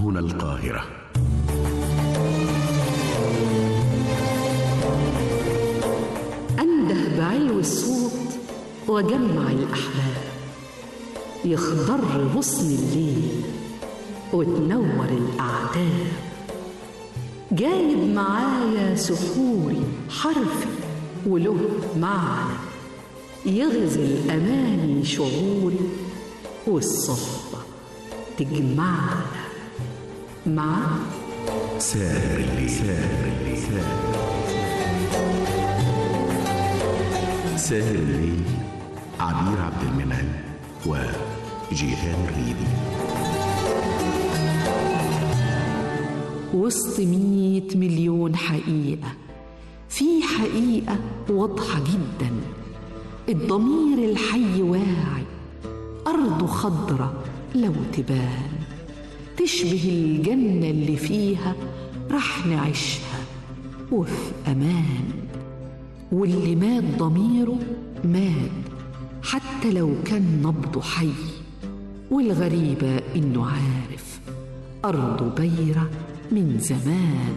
هنا القاهرة أنده بعلو الصوت وجمع الأحباب يخضر غصن الليل وتنور الأعتاب جايب معايا سحوري حرفي وله معنى يغزل أماني شعوري والصحبة تجمعنا مع ساهر الليل ساهر الليل ساهر الليل عبير عبد المنعم وجيهان ريدي وسط مية مليون حقيقة في حقيقة واضحة جدا الضمير الحي واعي أرضه خضرة لو تبان تشبه الجنة اللي فيها رح نعيشها وفي أمان واللي مات ضميره مات حتى لو كان نبضه حي والغريبة إنه عارف أرضه بايرة من زمان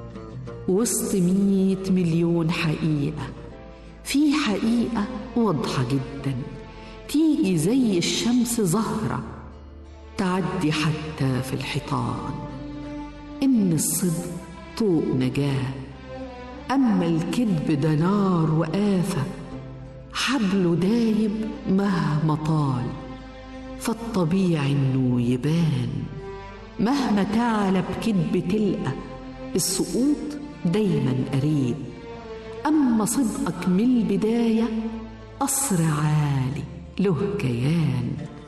وسط مية مليون حقيقة في حقيقة واضحة جدا تيجي زي الشمس زهرة تعدي حتى في الحيطان إن الصدق طوق نجاة أما الكذب ده نار وآفة حبله دايب مهما طال فالطبيعي إنه يبان مهما تعلى بكذب تلقى السقوط دايما قريب أما صدقك من البداية قصر عالي له كيان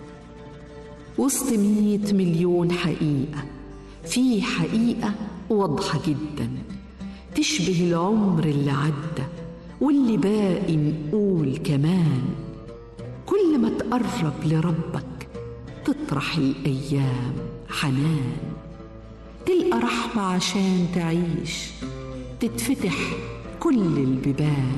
وسط مية مليون حقيقة في حقيقة واضحة جدا تشبه العمر اللي عدى واللي باقي نقول كمان كل ما تقرب لربك تطرح الأيام حنان تلقى رحمة عشان تعيش تتفتح كل البيبان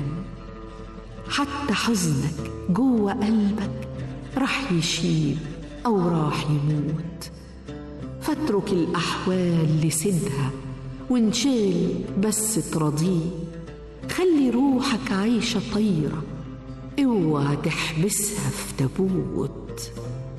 حتى حزنك جوه قلبك راح يشيب أو راح يموت فاترك الأحوال لسدها وانشغل بس ترضيه خلي روحك عايشة طيرة اوعى تحبسها في تابوت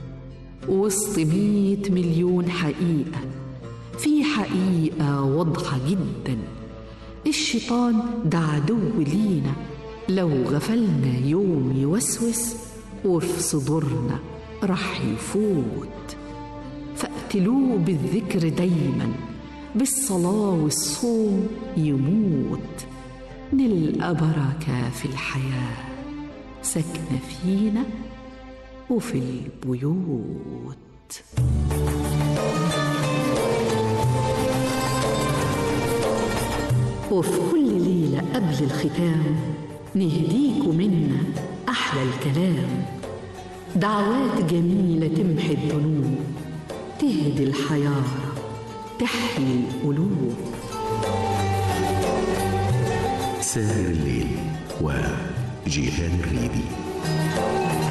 وسط مية مليون حقيقة في حقيقة واضحة جدا الشيطان ده عدو لينا لو غفلنا يوم يوسوس وفي صدورنا راح يفوت فاقتلوه بالذكر دايما بالصلاة والصوم يموت نلقى بركة في الحياة ساكنة فينا وفي البيوت وفي كل ليلة قبل الختام نهديكوا منا أحلى الكلام دعوات جميلة تمحي الذنوب تهدي الحيارة تحيي القلوب ساهر الليل وجيهان ريدي